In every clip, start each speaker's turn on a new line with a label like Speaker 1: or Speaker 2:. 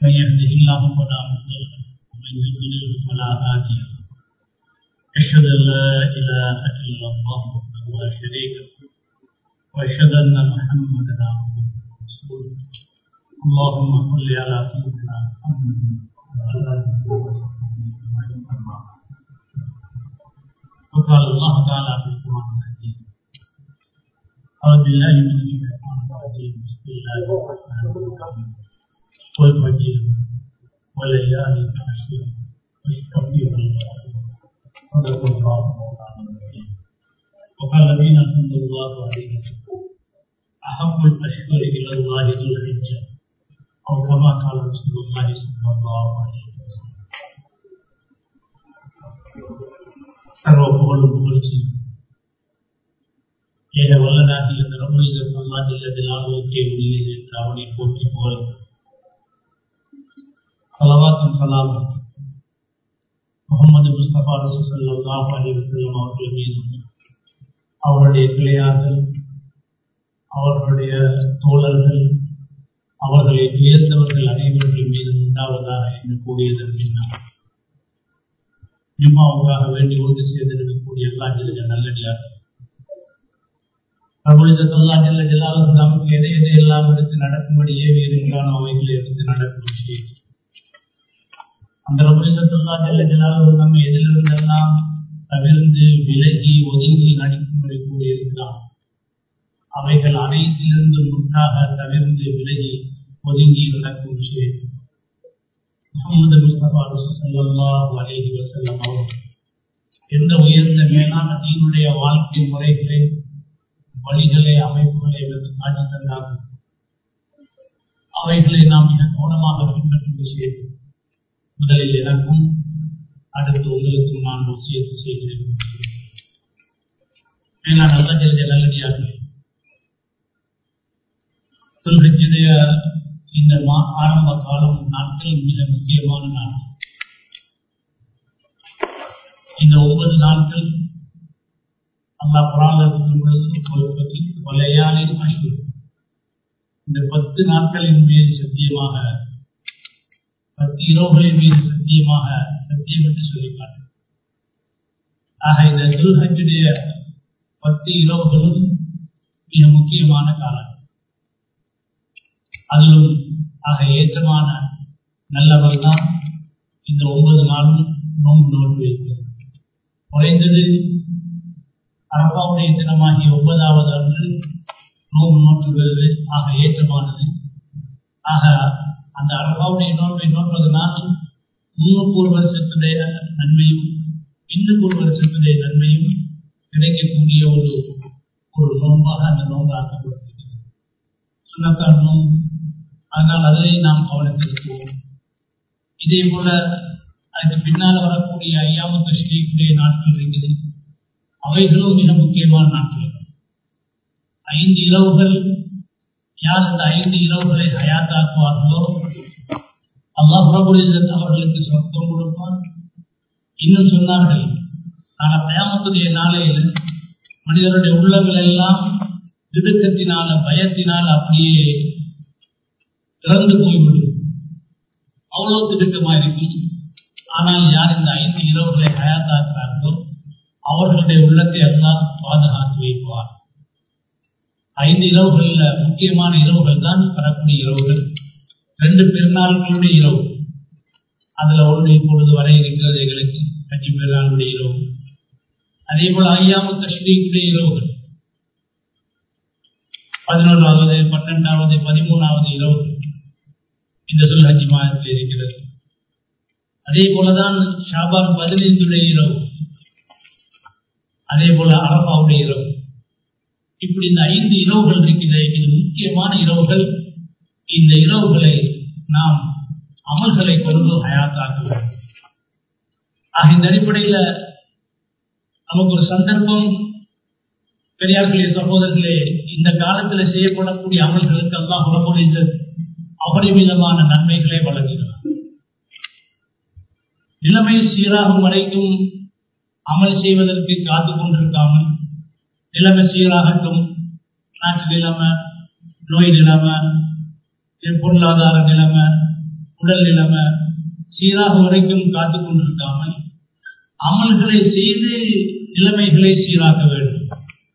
Speaker 1: من يهده الله فلا مضل له ومن يضلل فلا هادي له أشهد أن لا إله إلا الله وحده لا شريك له وأشهد أن محمدا عبده ورسوله اللهم صل على سيدنا محمد وعلى آله وصحبه أجمعين أما بعد وقال الله تعالى في القرآن العزيز أعوذ بالله من الشيطان الرجيم بسم الله الرحمن الرحيم والفجر وليال العشر والشفيع الغفور صدق الله مولانا العظيم وقال نبينا صلى الله عليه وسلم أحب الأشهر إلى الله ذو الحجة أو كما قال رسول الله صلى الله عليه وسلم சர்வ புகழும் புகழ்ச்சி ஏக வல்லனாகி இந்த ரபுலிசத் அல்லா ஜல்லதில் ஆலோக்கிய முடிவில் என்று அவனை போற்றி புகழ் சலவாத்தம் சலாம் முகமது முஸ்தபா ரசூ சல்லாஹ் அலி வசல்லம் அவர்கள் மீதும் அவருடைய பிள்ளையார்கள் அவர்களுடைய தோழர்கள் அவர்களை உயர்ந்தவர்கள் அனைவர்கள் மீதும் உண்டாவதாக என்று கூறியதன் பின்னால் ஜும்மாவுக்காக வேண்டி ஒன்று சேர்ந்திருக்கக்கூடிய எல்லா ஜில்ல நல்லடியார் பிரபுலிசத்தல்லா ஜல்ல ஜலாலும் நமக்கு எதை எதை எல்லாம் எடுத்து நடக்கும்படி ஏவி இருக்கிறானோ அவைகளை எடுத்து நடக்கும் செய்யும் அந்த பிரபுலிசத்தல்லா ஜல்ல ஜலாலும் நம்ம எதிலிருந்தெல்லாம் தவிர்ந்து விலகி ஒதுங்கி நடிக்கும்படி கூடியிருக்கிறான் அவைகள் அனைத்திலிருந்து முற்றாக தவிர்ந்து விலகி ஒதுங்கி நடக்கும் செய்யும் முகமது முஸ்தபா ரசூசல்லாஹு அலைஹி வஸல்லம் அவர்கள் எந்த உயர்ந்த மேலான தீனுடைய வாழ்க்கை முறைகளை வழிகளை அமைப்புகளை எனக்கு காட்டி தந்தார்கள் அவைகளை நாம் மிக கவனமாக பின்பற்றும் விஷயத்தில் முதலில் எனக்கும் அடுத்து உங்களுக்கும் நான் விஷயத்தை செய்கிறேன் மேலான நல்ல ஜெல்ஜ நல்லடியாக சொல்கிற இந்த ஆரம்ப காலம் நாட்கள் மிக முக்கியமான நாட்கள் இந்த ஒவ்வொரு நாட்கள் அல்லா புறால சொல்லும் பொழுது கொலையாளின் அஷு இந்த பத்து நாட்களின் மீது சத்தியமாக பத்து இரவுகளின் மீது சத்தியமாக சத்தியம் என்று சொல்லிப்பார் ஆக இந்த துல்ஹஜுடைய பத்து இரவுகளும் மிக முக்கியமான காலம் அதிலும் ஆக ஏற்றமான நல்லவர் தான் இந்த ஒன்பது நாளும் நோன்பு நோன்பு வைப்பது குறைந்தது அரபாவுடைய தினமாகிய ஒன்பதாவது அன்று நோன்பு நோற்றுகிறது ஆக ஏற்றமானது ஆக அந்த அரபாவுடைய நோன்பை நோற்பதனால் முன்னூறு ஒரு வருஷத்துடைய நன்மையும் இன்னும் ஒரு வருஷத்துடைய நன்மையும் கிடைக்கக்கூடிய ஒரு ஒரு நோன்பாக அந்த நோன்பு ஆக்கப்படுகிறது சுண்ணத்தான் நோன்பு அதனால் அதிலே நாம் கவனம் செலுத்துவோம் இதே போல அதுக்கு பின்னால் வரக்கூடிய ஐயாமத்து ஸ்ரீக்குடைய நாட்கள் இருக்குது அவைகளும் மிக முக்கியமான நாட்கள் ஐந்து இரவுகள் யார் அந்த ஐந்து இரவுகளை ஹயாத்தாக்குவார்களோ அல்லாஹ் பிரபுலிசன் அவர்களுக்கு சொத்தம் கொடுப்பான் இன்னும் சொன்னார்கள் ஆனால் கயாமத்துடைய நாளையில் மனிதருடைய உள்ளங்கள் எல்லாம் திடுக்கத்தினால பயத்தினால் அப்படியே இறந்து போய்விடும் அவ்வளவு திடுக்கமா இருக்கும் ஆனால் யார் இந்த ஐந்து இரவுகளை ஹயாத்தாக்குறார்களோ அவர்களுடைய உள்ளத்தை எல்லாம் பாதுகாத்து வைப்பார் ஐந்து இரவுகள்ல முக்கியமான இரவுகள் தான் வரக்கூடிய இரவுகள் ரெண்டு பெருநாள்களுடைய இரவு அதுல ஒன்று இப்பொழுது வர இருக்கிறது எங்களுக்கு கட்சி பெருநாளுடைய இரவு அதே போல ஐயாமு தஷ்ரீக்குடைய இரவுகள் பதினோராவது பன்னெண்டாவது பதிமூணாவது இரவுகள் இந்த சொல் ஹஜ் மாதத்தில் இருக்கிறது அதே போலதான் ஷாபான் பதினைந்துடைய இரவு அதே போல அரபாவுடைய இரவு இப்படி இந்த ஐந்து இரவுகள் இருக்கிறது இது முக்கியமான இரவுகள் இந்த இரவுகளை நாம் அமல்களை கொண்டு ஹயாத்தாக்குவோம் ஆக இந்த அடிப்படையில நமக்கு ஒரு சந்தர்ப்பம் பெரியார்களே சகோதரர்களே இந்த காலத்தில் செய்யப்படக்கூடிய அமல்களுக்கு எல்லாம் உடம்புடைய அபரிமிதமான நன்மைகளை வழங்குகிறார் நிலைமை சீராகும் வரைக்கும் அமல் செய்வதற்கு காத்துக் கொண்டிருக்காமல் நிலைமை சீராகட்டும் நாட்டு நிலைமை நோய் நிலைமை பொருளாதார நிலைமை உடல் நிலைமை சீராக வரைக்கும் காத்து கொண்டிருக்காமல் அமல்களை செய்து நிலைமைகளை சீராக்க வேண்டும்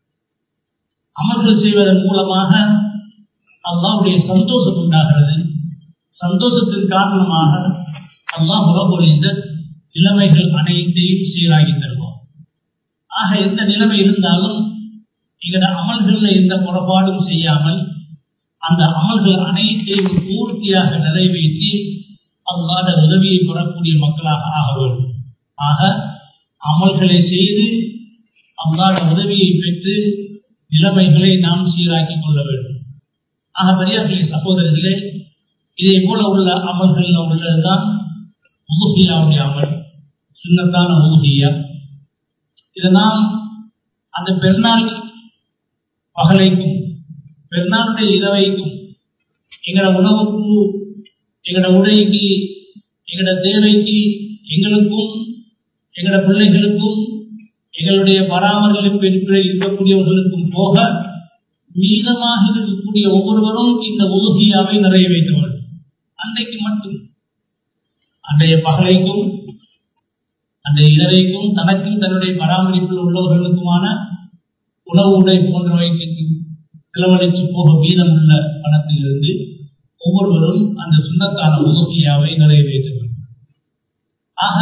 Speaker 1: அமல்கள் செய்வதன் மூலமாக அல்லாவுடைய சந்தோஷம் உண்டாகிறது சந்தோஷத்தின் காரணமாக அல்லாஹ் உறவுடைய நிலைமைகள் அனைத்தையும் சீராகி தருவோம் ஆக எந்த நிலைமை இருந்தாலும் எங்களோட அமல்களில் எந்த புறப்பாடும் செய்யாமல் அந்த அமல்கள் அனைத்தையும் பூர்த்தியாக நிறைவேற்றி அல்லாத உதவியை பெறக்கூடிய மக்களாக ஆக வேண்டும் ஆக அமல்களை செய்து அல்லாத உதவியை பெற்று நிலைமைகளை நாம் சீராக்கிக் கொள்ள வேண்டும் ஆக பெரியார்களே சகோதரர்களே இதே போல உள்ள அமல்களில் உள்ளதுதான் உதுகியாவுடைய அமல் சுண்ணத்தான உதுகியா இதை நாம் அந்த பெருநாள் பகலைக்கும் பெருநாளுடைய இரவைக்கும் எங்களோட உணவுக்கு எங்களோட உடைக்கு எங்களோட தேவைக்கு எங்களுக்கும் எங்களோட பிள்ளைகளுக்கும் எங்களுடைய பராமரிப்பு இருக்கக்கூடியவர்களுக்கும் போக மீதமாக இருக்கக்கூடிய ஒவ்வொருவரும் இந்த உலகியாவை நிறைவேற்ற வேண்டும் அன்றைக்கு மட்டும் அன்றைய பகலைக்கும் அன்றைய இரவைக்கும் தனக்கும் தன்னுடைய பராமரிப்பில் உள்ளவர்களுக்குமான உணவு உடை போன்றவைக்கு செலவழித்து போக மீதம் உள்ள பணத்திலிருந்து ஒவ்வொருவரும் அந்த சுண்ணத்தான உலகியாவை நிறைவேற்ற வேண்டும் ஆக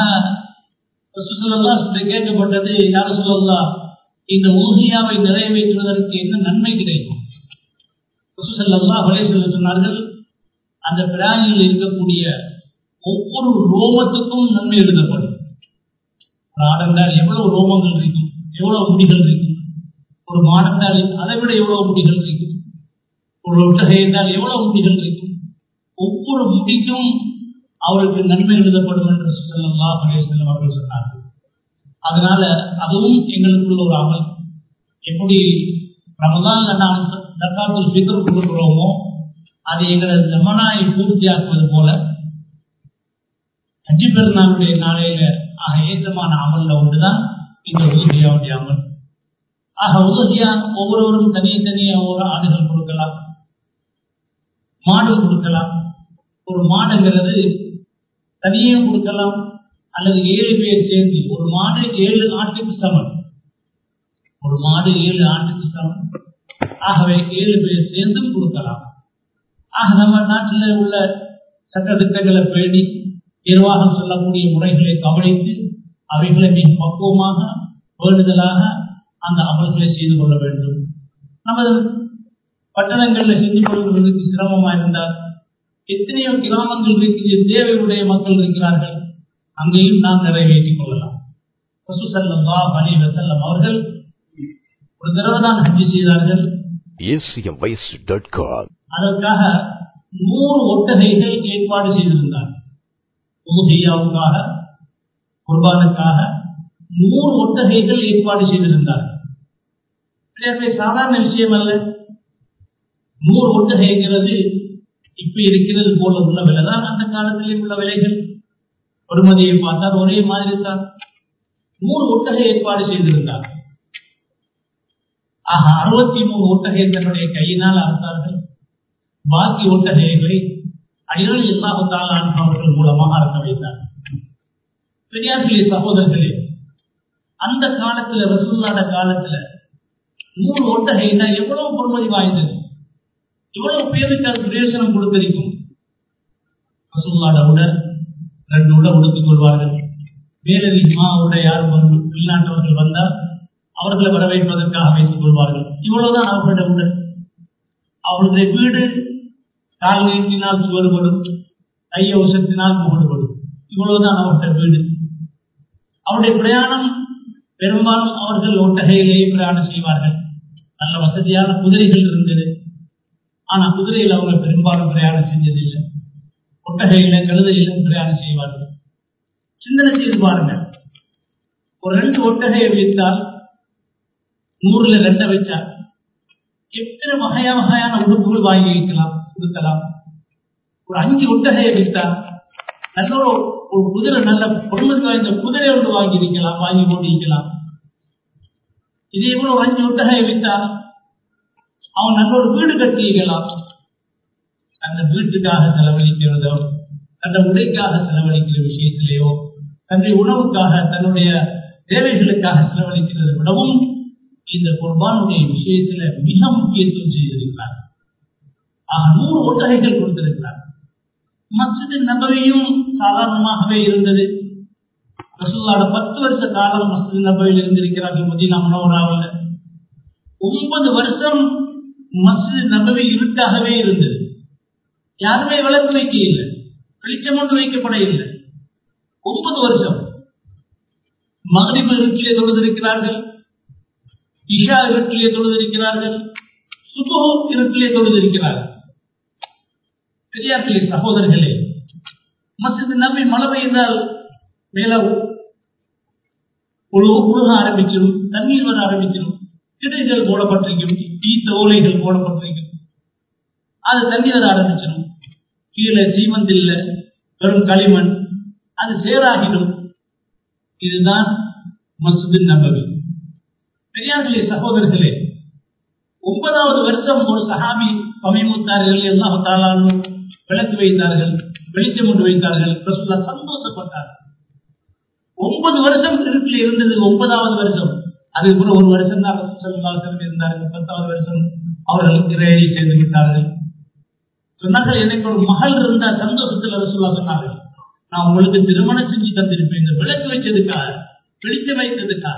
Speaker 1: கேட்கப்பட்டது யார் சொல்லலாம் இந்த ஊசியாவை நிறைவேற்றுவதற்கு என்ன நன்மை கிடைக்கும் ரசூசல்லா வலைசல்ல சொன்னார்கள் அந்த பிராணியில் இருக்கக்கூடிய ஒவ்வொரு ரோமத்துக்கும் நன்மை எழுதப்படும் ஒரு ஆடந்தால் எவ்வளவு ரோமங்கள் இருக்கும் எவ்வளவு முடிகள் இருக்கும் ஒரு மாடத்தால் அதை விட எவ்வளவு முடிகள் இருக்கும் ஒரு ஒட்டகை என்றால் எவ்வளவு முடிகள் இருக்கும் ஒவ்வொரு முடிக்கும் அவருக்கு நன்மை எழுதப்படும் என்று சொல்லல்லா அலேசல்லம் அவர்கள் சொன்னார்கள் அதனால அதுவும் எங்களுக்குள்ள ஒரு அமல் எப்படி ரமதான் நாம் தக்காத்துல் ஃபித்ர் கொடுக்கிறோமோ அது எங்களது ஜமனாயை பூர்த்தியாக்குவது போல ஹஜ்ஜி பெருநாளுடைய நாளையில ஆக ஏற்றமான அமல்ல ஒன்றுதான் இந்த உதவியாவுடைய அமல் ஆக உதவியா ஒவ்வொருவரும் தனியே தனியே ஒரு ஆடுகள் கொடுக்கலாம் மாடு கொடுக்கலாம் ஒரு மாடுங்கிறது தனியே கொடுக்கலாம் அல்லது ஏழு பேர் சேர்ந்து ஒரு மாடு ஏழு ஆட்டுக்கு சமன் ஒரு மாடு ஏழு ஆட்டுக்கு சமன் ஆகவே ஏழு பேர் சேர்ந்தும் கொடுக்கலாம் ஆக நம்ம நாட்டில் உள்ள சட்டத்திட்டங்களை பேணி நிர்வாகம் சொல்லக்கூடிய முறைகளை கவனித்து அவைகளை மிக பக்குவமாக வேண்டுதலாக அந்த அமல்களை செய்து கொள்ள வேண்டும் நமது பட்டணங்களில் செஞ்சு கொள்வதற்கு சிரமமா இருந்தால் எத்தனையோ கிராமங்கள் இருக்கிற தேவையுடைய மக்கள் இருக்கிறார்கள் அங்கேயும் நாம் நிறைவேற்றிக் கொள்ளலாம் ரசூசல்லா அலி வசல்லம் அவர்கள் ஒரு தடவை தான் ஹஜ்ஜி செய்தார்கள் அதற்காக நூறு ஒட்டகைகள் ஏற்பாடு செய்திருந்தார் உதுகையாவுக்காக குர்பானுக்காக நூறு ஒட்டகைகள் ஏற்பாடு செய்திருந்தார் சாதாரண விஷயம் அல்ல நூறு ஒட்டகைங்கிறது இப்ப இருக்கிறது போல உள்ள விலை தான் அந்த காலத்திலே உள்ள விலைகள் பொறுமதியை பார்த்தால் ஒரே மாதிரி தான் நூறு ஒட்டகை ஏற்பாடு செய்திருந்தார் ஆக அறுபத்தி மூணு ஒட்டகை தன்னுடைய கையினால் அறுத்தார்கள் பாக்கி ஒட்டகைகளை அடிகள் எல்லாத்தால் அவர்கள் மூலமாக அறுக்க வைத்தார் பெரியார்களே சகோதரர்களே அந்த காலத்துல ரசூல்லாட காலத்துல நூறு ஒட்டகைனா எவ்வளவு பொறுமதி வாய்ந்தது இவ்வளவு பேருக்கு அது பிரயோஜனம் கொடுத்திருக்கும் ரசூல்லாட உடல் ரெண்டு உடை உடுத்திக் கொள்வார்கள் மேலதிகமா உடை யார் வெளிநாட்டவர்கள் வந்தால் அவர்களை வரவேற்பதற்காக வைத்துக் கொள்வார்கள் இவ்வளவுதான் அவர்களுடைய உடல் அவர்களுடைய வீடு கால் நீட்டினால் சுவடுபடும் கைய உசத்தினால் முகடுபடும் இவ்வளவுதான் அவருடைய வீடு அவருடைய பிரயாணம் பெரும்பாலும் அவர்கள் ஒட்டகையிலேயே பிரயாணம் செய்வார்கள் நல்ல வசதியான குதிரைகள் இருந்தது ஆனா குதிரையில் அவங்க பெரும்பாலும் பிரயாணம் செஞ்சதில்லை ஒட்டகையில கழுதையில பிரயாணம் செய்வார்கள் சிந்தனை செய்து பாருங்க ஒரு ரெண்டு ஒட்டகையை வைத்தால் நூறுல ரெண்டை வச்சா எத்தனை வகையா வகையான உடுப்புகள் வாங்கி வைக்கலாம் கொடுக்கலாம் ஒரு அஞ்சு ஒட்டகையை விற்றா நல்ல ஒரு ஒரு குதிரை நல்ல பொருளுக்கு வாய்ந்த குதிரை ஒன்று வாங்கி வைக்கலாம் வாங்கி போட்டு வைக்கலாம் இதே போல ஒரு அஞ்சு ஒட்டகையை விற்றால் அவன் நல்ல ஒரு வீடு கட்டி வைக்கலாம் அந்த வீட்டுக்காக செலவழிக்கிறதோ தன்னுடைய உடைக்காக செலவழிக்கிற விஷயத்திலேயோ தன்னுடைய உணவுக்காக தன்னுடைய தேவைகளுக்காக செலவழிக்கிறதை விடவும் இந்த குர்பானுடைய விஷயத்துல மிக முக்கியத்துவம் செய்திருக்கிறார் ஆக நூறு ஒட்டகைகள் கொடுத்திருக்கிறார் மஸ்ஜிது நபவியும் சாதாரணமாகவே இருந்தது ரசூல்லாட பத்து வருஷ காலம் மஸ்ஜிது நபவியில் இருந்திருக்கிறார்கள் மதீனா மனோராவில் ஒன்பது வருஷம் மஸ்ஜித் நபவி இருட்டாகவே இருந்தது யாருமே விளக்கு வைக்க இல்லை வெளிச்சம் ஒன்று வைக்கப்பட இல்லை ஒன்பது வருஷம் மகரிபு இருட்டிலே தொழுதிருக்கிறார்கள் இஷா இருட்டிலே தொழுதிருக்கிறார்கள் சுபோ இருட்டிலே தொழுதிருக்கிறார்கள் பெரியார்களே சகோதரர்களே மசித் நம்பி மழை பெய்தால் மேல உழுக ஆரம்பிச்சிடும் தண்ணீர் வர ஆரம்பிச்சிடும் கிடைகள் போடப்பட்டிருக்கும் ஈத்த ஓலைகள் போடப்பட்டிருக்கும் அது தண்ணி வர ஆரம்பிச்சிடும் கீழே சீமந்தில்ல வெறும் களிமண் அது சேராகிடும் இதுதான் மசூது நபவி பெரியார்களே சகோதரர்களே ஒன்பதாவது வருஷம் ஒரு சஹாபி பமைமுத்தார்கள் எல்லாம் தாளாலும் விளக்கு வைத்தார்கள் வெளிச்சம் கொண்டு வைத்தார்கள் ரசூல்லா சந்தோஷப்பட்டார்கள் ஒன்பது வருஷம் இருட்டில் இருந்தது ஒன்பதாவது வருஷம் அதுக்கு கூட ஒரு வருஷம் தான் ரசூல் இருந்தார்கள் பத்தாவது வருஷம் அவர்கள் இறையை சேர்ந்து விட்டார்கள் சொன்னார்கள் எனக்கு ஒரு மகள் இருந்தா சந்தோஷத்துல ரசூல்லா சொன்னார்கள் நான் உங்களுக்கு திருமணம் செஞ்சு தந்திருப்பேன் இந்த விளக்கு வச்சதுக்காக வெளிச்சம் வைத்ததுக்காக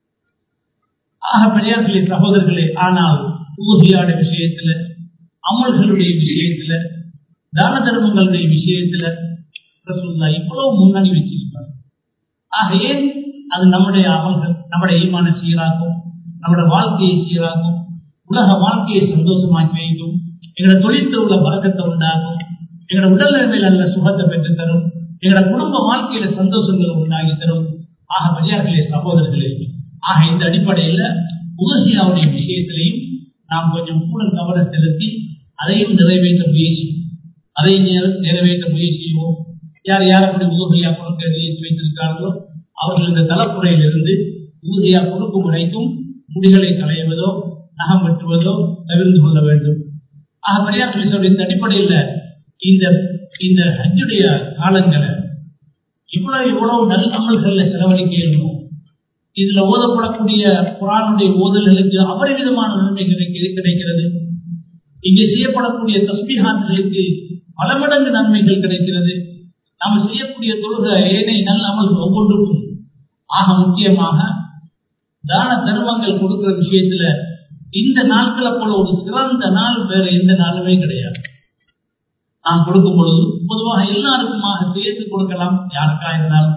Speaker 1: ஆக பெரியார்களே சகோதரர்களே ஆனால் ஊகியாட விஷயத்துல அமல்களுடைய விஷயத்துல தான தர்மங்களுடைய விஷயத்துல ரசூல்லா இவ்வளவு முன்னணி வச்சிருப்பார் ஆக ஏன் அது நம்முடைய அமல்கள் நம்முடைய ஈமான சீராக்கும் நம்முடைய வாழ்க்கையை சீராக்கும் உலக வாழ்க்கையை சந்தோஷமாக்கி வைக்கும் எங்களோட தொழில் உள்ள பழக்கத்தை உண்டாகும் எங்களோட உடல் நிலைமையில் நல்ல சுகத்தை பெற்று தரும் எங்களோட குடும்ப வாழ்க்கையில சந்தோஷங்களை உண்டாகி தரும் ஆக பெரியார்களே சகோதரர்களே ஆக இந்த அடிப்படையில உதகியாவுடைய விஷயத்திலையும் நாம் கொஞ்சம் கூட கவனம் செலுத்தி அதையும் நிறைவேற்ற முயற்சி அதை நிறைவேற்ற முயற்சி செய்வோம் யார் யார் அப்படி உதவியா கொடுக்க நியமித்து வைத்திருக்கார்களோ அவர்கள் இந்த தலைப்புறையிலிருந்து உதவியா கொடுக்கும் வரைக்கும் முடிகளை களைவதோ நகம் வெட்டுவதோ தவிர்த்து கொள்ள வேண்டும் ஆக பெரியார் சொல்ற இந்த அடிப்படையில் இந்த இந்த ஹஜ்ஜுடைய காலங்களை இவ்வளவு இவ்வளவு நல்ல அமல்கள்ல செலவழிக்க இயலும் இதுல ஓதப்படக்கூடிய குரானுடைய ஓதல்களுக்கு அபரிவிதமான நன்மை கிடைக்கிறது இங்கே செய்யப்படக்கூடிய தஸ்மிஹான்களுக்கு பல மடங்கு நன்மைகள் கிடைக்கிறது நாம் செய்யக்கூடிய தொழுக ஏனை நல்ல அமல்கள் ஒவ்வொன்றுக்கும் ஆக முக்கியமாக தான தர்மங்கள் கொடுக்கிற விஷயத்துல இந்த நாட்களை போல ஒரு சிறந்த நாள் வேற எந்த நாளுமே கிடையாது நாம் கொடுக்கும் பொழுது பொதுவாக எல்லாருக்குமாக சேர்த்து கொடுக்கலாம் யாருக்கா இருந்தாலும்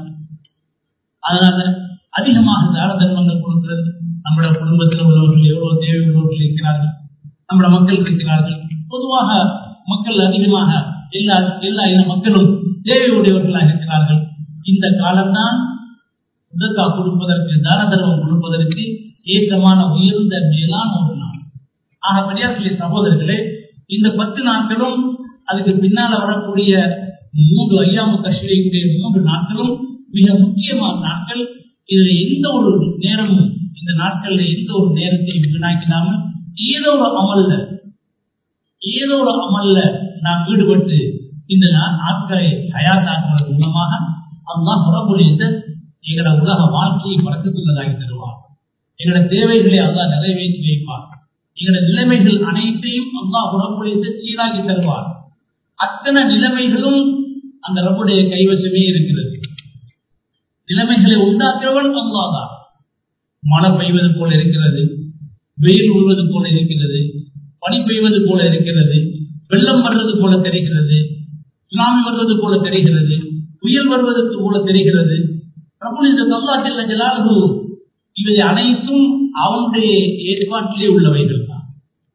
Speaker 1: அதனால அதிகமாக தான தர்மங்கள் கொடுக்கிறது நம்முடைய குடும்பத்தில் உள்ளவர்கள் எவ்வளவு தேவை உள்ளவர்கள் இருக்கிறார்கள் நம்முடைய மக்கள் இருக்கிறார்கள் பொதுவாக மக்கள் அதிகமாக எல்லா எல்லா இன மக்களும் தேவையுடையவர்களாக இருக்கிறார்கள் இந்த காலம்தான் உதக்கா கொடுப்பதற்கு தான தர்மம் கொடுப்பதற்கு ஏற்றமான உயர்ந்த மேலான ஒரு நாள் ஆக பெரியார்களே சகோதரர்களே இந்த பத்து நாட்களும் அதுக்கு பின்னால வரக்கூடிய மூன்று ஐயாமு கஷ்டக்கூடிய மூன்று நாட்களும் மிக முக்கியமான நாட்கள் இதுல எந்த ஒரு நேரமும் இந்த நாட்கள்ல எந்த ஒரு நேரத்தையும் வீணாக்கினாமல் ஏதோ ஒரு அமல்ல ஏதோ ஒரு அமல்ல நாம் ஈடுபட்டு இந்த நாட்களை தயாராக்குறது மூலமாக அல்லாஹ் புறப்பொழிந்த எங்களோட உலக வாழ்க்கையை பறக்கத்துள்ளதாகி தருவார் எங்களோட தேவைகளை அல்லாஹ் நிறைவேற்றி வைப்பார் எங்களோட நிலைமைகள் அனைத்தையும் அல்லாஹ் புறப்பொழிந்த சீராகி தருவார் அத்தனை நிலைமைகளும் அந்த ரப்புடைய கைவசமே இருக்கிறது நிலைமைகளை உண்டாக்குறவன் அல்லாதான் மழை பெய்வது போல இருக்கிறது வெயில் உழுவது போல இருக்கிறது பனி பெய்வது போல இருக்கிறது வெள்ளம் வர்றது போல தெரிகிறது சுனாமி வருவது போல தெரிகிறது புயல் வருவதற்கு போல தெரிகிறது ஜலாலு இவை அனைத்தும் அவனுடைய ஏற்பாட்டிலே உள்ளவைகள் தான்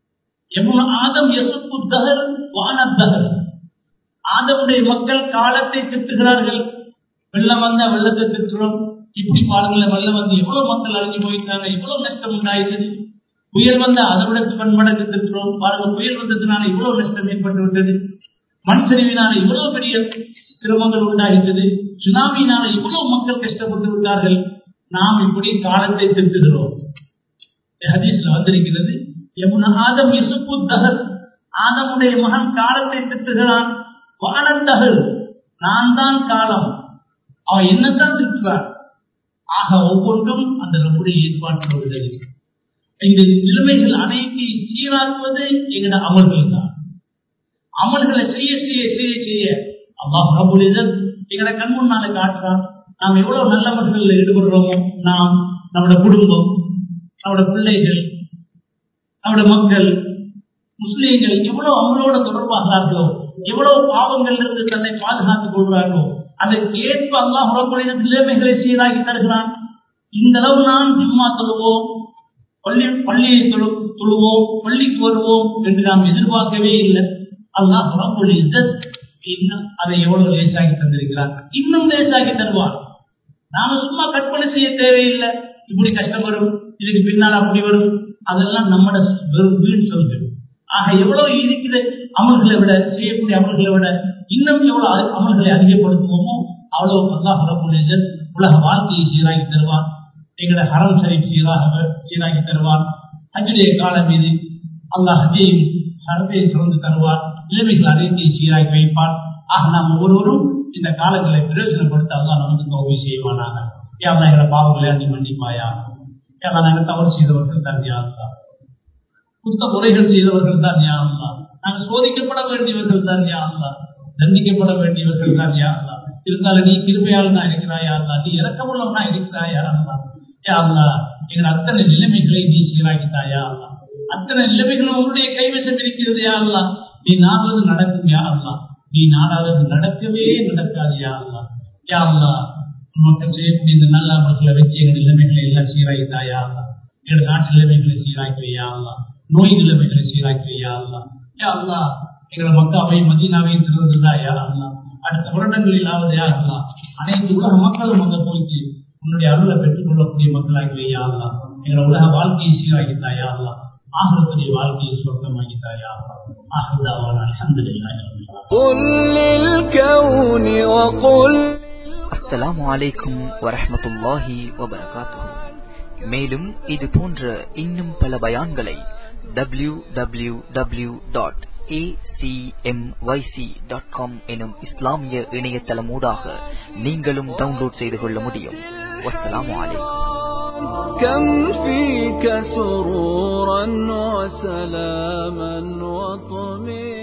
Speaker 1: ஆதம் எசுப்பு தகர் வானத்தகர் ஆதமுடைய மக்கள் காலத்தை திட்டுகிறார்கள் வெள்ளம் வந்தா வெள்ளத்தை திட்டுறோம் இப்படி பாருங்களேன் வெள்ளம் வந்து எவ்வளவு மக்கள் அழிஞ்சு போயிருக்காங்க இவ்வளவு நஷ்டம் உண்டாயிருக்குது புயல் வந்தா அதை விட பன்மடங்கு திட்டுறோம் பாருங்க புயல் வந்ததுனால இவ்வளவு நஷ்டம் ஏற்பட்டு விட்டது மண் சரிவினால இவ்வளவு பெரிய சிரமங்கள் உண்டாகிட்டது சுனாமியினால இவ்வளவு மக்கள் கஷ்டப்பட்டு விட்டார்கள் நாம் இப்படி காலத்தை திட்டுகிறோம் ஹதீஸ்ல வந்திருக்கிறது ஆதம் இசுப்பு தகர் ஆதமுடைய மகன் காலத்தை திட்டுகிறான் வானத்தகர் நான் தான் காலம் அவன் என்னத்தான் திருத்துவான் ஆக ஒவ்வொன்றும் அந்த நம்முடைய ஏற்பாட்டில் உள்ளது இந்த நிலைமைகள் அனைத்தையும் சீராக்குவது எங்கட அமல்கள் தான் அமல்களை செய்ய செய்ய செய்ய செய்ய அல்லாஹ் ரபுலிசன் எங்கட கண் முன்னால காட்டுறான் நாம் எவ்வளவு நல்லவர்கள் ஈடுபடுறோமோ நாம் நம்முடைய குடும்பம் நம்முடைய பிள்ளைகள் நம்முடைய மக்கள் முஸ்லீம்கள் எவ்வளவு அவங்களோட தொடர்பாகிறார்களோ எவ்வளவு பாவங்கள் இருந்து தன்னை பாதுகாத்துக் கொள்கிறார்களோ அதற்கு ஏற்ப அல்லாஹ் உறவுடைய நிலைமைகளை சீராகி தருகிறான் இந்த அளவு நான் ஜும்மா தொழுவோம் பள்ளி பள்ளியை தொழு தொழுவோம் பள்ளிக்கு வருவோம் என்று நாம் எதிர்பார்க்கவே இல்லை அல்லாஹ் உறவுடைய இன்னும் அதை எவ்வளவு லேசாகி தந்திருக்கிறார் இன்னும் லேசாகி தருவார் நாம சும்மா கற்பனை செய்ய தேவையில்லை இப்படி கஷ்டம் வரும் இதுக்கு பின்னால் அப்படி வரும் அதெல்லாம் நம்மட வெறும் வீண் சொல்கள் ஆக எவ்வளவு இருக்கிற அமல்களை விட செய்யக்கூடிய அமல்களை விட இன்னும் எவ்வளவு அமல்களை அதிகப்படுத்துவோமோ அவ்வளவு அல்லாஹ் ரபுல் உலக வாழ்க்கையை சீராகி தருவான் எங்களை ஹரம் சரி சீராக சீராகி தருவான் ஹஜ்ஜுடைய காலம் மீது அல்லாஹ் ஹஜையும் சரத்தையும் சுரந்து தருவார் நிலைமைகள் அனைத்தையும் சீராகி வைப்பான் ஆக நாம் ஒவ்வொருவரும் இந்த காலங்களை பிரயோஜனப்படுத்த அல்லாஹ் நமக்கு தோல்வி செய்வானாக யாரா எங்களை பாவங்களை அடி மன்னிப்பாயா யாரா நாங்கள் தவறு செய்தவர்கள் தான் யாருந்தா குத்த முறைகள் செய்தவர்கள் தான் யாருந்தா நாங்கள் சோதிக்கப்பட வேண்டியவர்கள் தான் யாருந்தா தண்டிக்கப்பட வேண்டியவர்கள் தான் யாருந்தா இருந்தாலும் நீ கிருபையால் தான் இருக்கிறாயா இருந்தா நீ இறக்கமுள்ளவனா இருக்கிறாயா இருந்தா யாருந்தா எங்கள் அத்தனை நிலைமைகளை நீ சீராக்கித்தாயா அல்லா அத்தனை நிலைமைகளும் உன்னுடைய கைவசம் இருக்கிறது யாருலா நீ நாடுறது நடக்கும் யாருலா நீ நாடாதது நடக்கவே நடக்காது யாருலா யாருலா மக்கள் செய்யக்கூடிய இந்த நல்ல அமல்களை வச்சு எங்கள் நிலைமைகளை எல்லாம் சீராகித்தாயா அல்லா எங்கள் நாட்டு நிலைமைகளை சீராக்கி வையா அல்லா நோய் நிலைமைகளை சீராக்கி வையா அல்லா யா அல்லா எங்களை மக்காவை மதீனாவையும் திறந்துதா யா அல்லா அடுத்த வருடங்களிலாவது யா அல்லா அனைத்து உலக மக்களும் அங்க போயிட்டு உன்னுடைய அருளை பெற்றுக் கொள்ளக்கூடிய மக்களாகி வையா அல்லா எங்களை உலக வாழ்க்கையை சீராகித்தாயா அல்லா ஆகக்கூடிய வாழ்க்கையை சொர்க்கமாகித்தாயா அல்லா ஆகதாவான அல்ஹம்துலில்லாஹி
Speaker 2: قل للكون وقل
Speaker 3: அஸ்ஸலாமு அலைக்கும் வரஹ்மத்துல்லாஹி வபரகாத்துஹு மேலும் இது போன்ற இன்னும் பல பயான்களை W W W dot dot com எனும் இஸ்லாமிய இணையதளமூடாக நீங்களும் டவுன்லோட் செய்து கொள்ள முடியும் வஸ்ஸலாமு அலைக்கும்
Speaker 2: كم فيك سرورا وسلاما وطمئنا